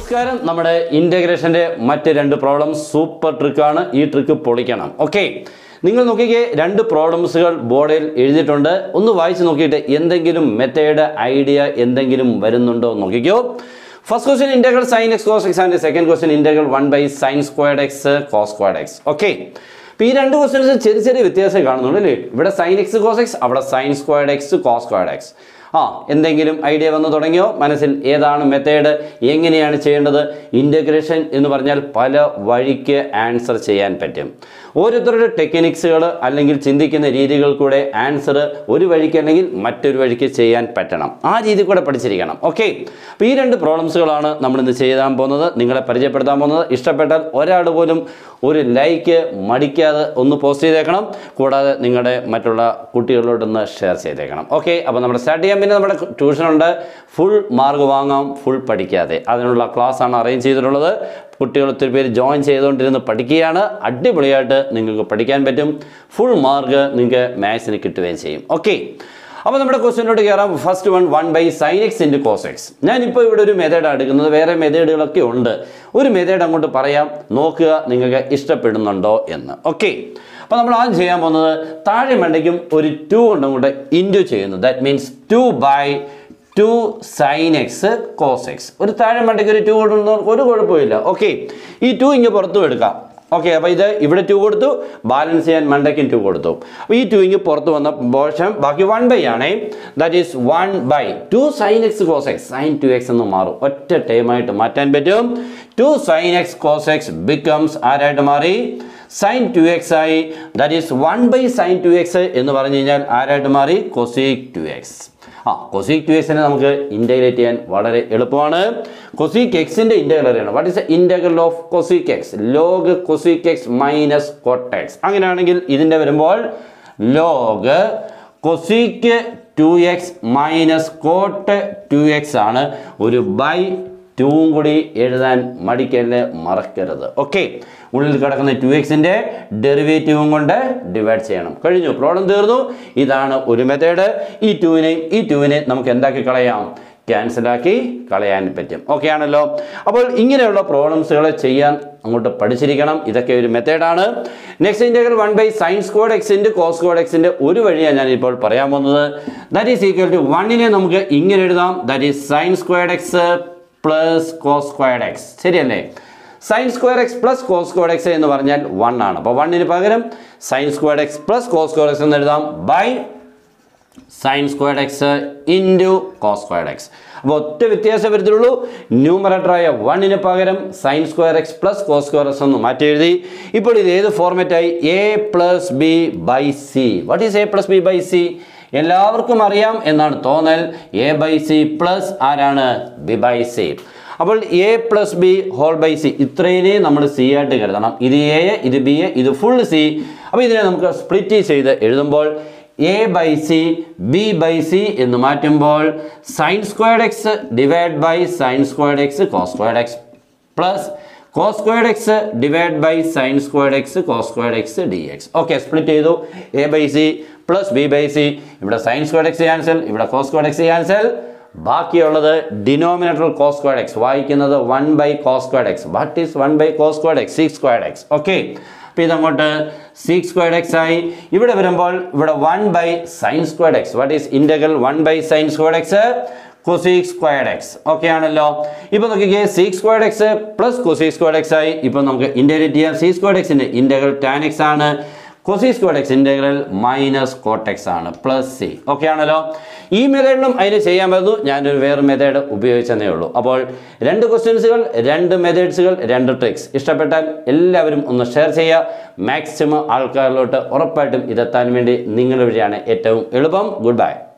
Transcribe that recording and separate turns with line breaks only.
നമസ്കാരം നമ്മുടെ ഇൻ്റഗ്രേഷൻ്റെ മറ്റ് രണ്ട് പ്രോബ്ലം സൂപ്പർ ട്രിക്കാണ് ഈ ട്രിക്ക് പൊളിക്കണം ഓക്കെ നിങ്ങൾ നോക്കിക്കേ രണ്ട് പ്രോബ്ലംസുകൾ ബോർഡിൽ എഴുതിയിട്ടുണ്ട് ഒന്ന് വായിച്ച് നോക്കിയിട്ട് എന്തെങ്കിലും മെത്തേഡ് ഐഡിയ എന്തെങ്കിലും വരുന്നുണ്ടോ എന്ന് നോക്കിക്കോ first question integral sine x cos x and second question integral one by sine squared x cos squared x okay അപ്പോൾ ഈ രണ്ട് ക്വസ്റ്റ്യൻസ് ചെറിയ ചെറിയ വ്യത്യാസം കാണുന്നുണ്ട് അല്ലേ ഇവിടെ സൈൻ എക്സ് കോസ് എക്സ് അവിടെ sine squared x cos squared x ആ എന്തെങ്കിലും ഐഡിയ വന്നു തുടങ്ങിയോ മനസ്സിൽ ഏതാണ് മെത്തേഡ് എങ്ങനെയാണ് ചെയ്യേണ്ടത് ഇൻ്റഗ്രേഷൻ എന്ന് പറഞ്ഞാൽ പല വഴിക്ക് ആൻസർ ചെയ്യാൻ പറ്റും ഓരോരുത്തരുടെ ടെക്നിക്സുകൾ അല്ലെങ്കിൽ ചിന്തിക്കുന്ന രീതികൾ കൂടെ ആൻസർ ഒരു വഴിക്ക് അല്ലെങ്കിൽ മറ്റൊരു വഴിക്ക് ചെയ്യാൻ പറ്റണം ആ രീതി കൂടെ പഠിച്ചിരിക്കണം ഓക്കെ അപ്പോൾ ഈ രണ്ട് പ്രോബ്ലംസുകളാണ് നമ്മൾ ഇന്ന് ചെയ്യാൻ പോകുന്നത് നിങ്ങളെ പരിചയപ്പെടുത്താൻ പോകുന്നത് ഇഷ്ടപ്പെട്ടാൽ ഒരാൾ പോലും ഒരു ലൈക്ക് മടിക്കാതെ ഒന്ന് പോസ്റ്റ് ചെയ്തേക്കണം കൂടാതെ നിങ്ങളുടെ മറ്റുള്ള കുട്ടികളോടൊന്ന് ഷെയർ ചെയ്തേക്കണം ഓക്കെ അപ്പോൾ നമ്മുടെ സ്റ്റാർട്ട് ചെയ്യാൻ പിന്നെ നമ്മുടെ ട്യൂഷനുണ്ട് ഫുൾ മാർക്ക് വാങ്ങാം ഫുൾ പഠിക്കാതെ അതിനുള്ള ക്ലാസ് ആണ് അറേഞ്ച് ചെയ്തിട്ടുള്ളത് കുട്ടികൾ ഒത്തിരി പേര് ജോയിൻ ചെയ്തുകൊണ്ടിരുന്ന് പഠിക്കുകയാണ് അടിപൊളിയായിട്ട് നിങ്ങൾക്ക് പഠിക്കാൻ പറ്റും ഫുൾ മാർക്ക് നിങ്ങൾക്ക് മാത്സിന് കിട്ടുകയും ചെയ്യും ഓക്കെ അപ്പോൾ നമ്മുടെ ക്വസ്റ്റ്യനിലോട്ട് കയറാം first one one by sine x into cos x ഞാനിപ്പോൾ ഇവിടെ ഒരു മെത്തേഡാണ് എടുക്കുന്നത് വേറെ മെത്തേഡുകളൊക്കെ ഉണ്ട് ഒരു മെത്തേഡ് അങ്ങോട്ട് പറയാം നോക്കുക നിങ്ങൾക്ക് ഇഷ്ടപ്പെടുന്നുണ്ടോ എന്ന് ഓക്കെ അപ്പോൾ നമ്മൾ ആദ്യം ചെയ്യാൻ പോകുന്നത് താഴെ മണ്ടയ്ക്കും ഒരു ടു കൊണ്ട് അങ്ങോട്ട് ഇൻറ്റു ചെയ്യുന്നു that means two by two sine x cos x ഒരു താഴെ മണ്ടയ്ക്ക് ഒരു ടു കൊണ്ടുവന്ന ഒരു കുഴപ്പമില്ല ഓക്കെ ഈ ടു ഇങ്ങ് പുറത്തും എടുക്കാം ഓക്കെ അപ്പോൾ ഇത് ഇവിടെ ടു കൊടുത്തു ബാലൻസ് ചെയ്യാൻ മണ്ടയ്ക്കും ടു കൊടുത്തു അപ്പോൾ ഈ ടു ഇങ്ങ് പുറത്ത് വന്ന പോഷം ബാക്കി വൺ ബൈ ആണേ that is one by two sine x cos x sine two x എന്ന് മാറും ഒറ്റ ടൈമായിട്ട് മാറ്റാൻ പറ്റും two sine x cos x becomes ആരായിട്ട് മാറി സൈൻ ടു എക്സ് ആയി that is one by sine two x എന്ന് പറഞ്ഞു കഴിഞ്ഞാൽ ആരായിട്ട് മാറി കൊസീക് ടു എക്സ് ആ കൊസീക് ടു എക്സിനെ നമുക്ക് ഇൻ്റഗ്രേറ്റ് ചെയ്യാൻ വളരെ എളുപ്പമാണ് കൊസീക് എക്സിൻ്റെ ഇൻ്റഗ്രൽ അറിയണം what is the integral of cosec x log cosec x minus cot x അങ്ങനെയാണെങ്കിൽ ഇതിൻ്റെ വരുമ്പോൾ log cosec two x minus cot two x ആണ് ഒരു ബൈ ടൂവും കൂടി എഴുതാൻ മടിക്കല് മറക്കരുത് ഓക്കെ ഉള്ളിൽ കിടക്കുന്ന ടു എക്സിൻ്റെ ഡെറിവേറ്റീവും കൊണ്ട് ഡിവൈഡ് ചെയ്യണം കഴിഞ്ഞു പ്രോബ്ലം തീർന്നു ഇതാണ് ഒരു മെത്തേഡ് ഈ ടൂവിനെയും ഈ ടൂവിനെയും നമുക്ക് എന്താക്കി കളയാം ക്യാൻസലാക്കി കളയാൻ പറ്റും ഓക്കെ ആണല്ലോ അപ്പോൾ ഇങ്ങനെയുള്ള പ്രോബ്ലംസുകൾ ചെയ്യാൻ അങ്ങോട്ട് പഠിച്ചിരിക്കണം ഇതൊക്കെ ഒരു മെത്തേഡാണ് next integral one by sine squared എക്സിൻ്റെ കോസ് സ്ക്വയർഡ് എക്സിൻ്റെ ഒരു വഴിയാണ് ഞാൻ ഇപ്പോൾ പറയാൻ പോകുന്നത് ദാറ്റ് ഈസ് ഈക്വൽ ടു വണ്ണിനെ നമുക്ക് ഇങ്ങനെ എഴുതാം that is sine squared x plus cos squared x ശരിയല്ലേ sine square x plus cos square x എന്ന് പറഞ്ഞാൽ വൺ ആണ് അപ്പോൾ വണ്ണിന് പകരം sine square x plus cos square x എന്ന് എഴുതാം by sine squared x into cos squared x അപ്പോൾ ഒറ്റ വ്യത്യാസം വരത്തുള്ളൂ ന്യൂമറേറ്ററായ വണ്ണിന് പകരം sine square x plus cos square x എന്ന് മാറ്റി എഴുതി ഇപ്പോൾ ഇത് ഏത് ഫോർമാറ്റായി A plus B by C what is A plus B by C എല്ലാവർക്കും അറിയാം എന്നാണ് തോന്നൽ എ ബൈ സി പ്ലസ് ആരാണ് ബി ബൈ സി അപ്പോൾ A plus B whole by C ഇത്രയിനെ നമ്മൾ സി ആയിട്ട് കരുതണം ഇത് എ ഇത് ബി എ ഇത് ഫുൾ സി അപ്പോൾ ഇതിനെ നമുക്ക് സ്പ്ലിറ്റ് ചെയ്ത് എഴുതുമ്പോൾ A by C B by C എന്ന് മാറ്റുമ്പോൾ sine squared x divide by sine squared x cos squared x plus cos squared x divide by sine squared x cos squared x D x okay split ചെയ്തു A by C plus B by C ഇവിടെ sine squared x cancel ഇവിടെ cos squared x cancel ബാക്കിയുള്ളത് denominator cos squared x വായിക്കുന്നത് one by cos squared x what is one by cos squared X sec squared x okay അപ്പോൾ ഇതങ്ങോട്ട് sec squared x ആയി ഇവിടെ വരുമ്പോൾ ഇവിടെ one by sine squared x what is integral one by sine squared x cosec squared x okay ആണല്ലോ ഇപ്പോൾ നോക്കിക്കേ sec squared x plus cosec squared x ആയി ഇപ്പോൾ നമുക്ക് ഇൻ്റഗ്രേറ്റ് ചെയ്യാം സി സ്ക്വയർഡ് എക്സിൻ്റെ ഇൻ്റഗ്രൽ ടാൻ എക്സ് ആണ് cosec squared x integral minus cot x ആണ് പ്ലസ് സി ഓക്കെ ആണല്ലോ ഈ മെത്തേഡിലും അതിന് ചെയ്യാൻ പറ്റുന്നു ഞാനൊരു വേറെ മെത്തേഡ് ഉപയോഗിച്ചതേ ഉള്ളൂ അപ്പോൾ രണ്ട് ക്വസ്റ്റ്യൻസുകൾ രണ്ട് മെത്തേഡ്സുകൾ രണ്ട് ട്രിക്സ് ഇഷ്ടപ്പെട്ടാൽ എല്ലാവരും ഒന്ന് ഷെയർ ചെയ്യുക മാക്സിമം ആൾക്കാരിലോട്ട് ഉറപ്പായിട്ടും ഇതെത്താൻ വേണ്ടി നിങ്ങളുടെ വഴിയാണ് ഏറ്റവും എളുപ്പം ഗുഡ് ബൈ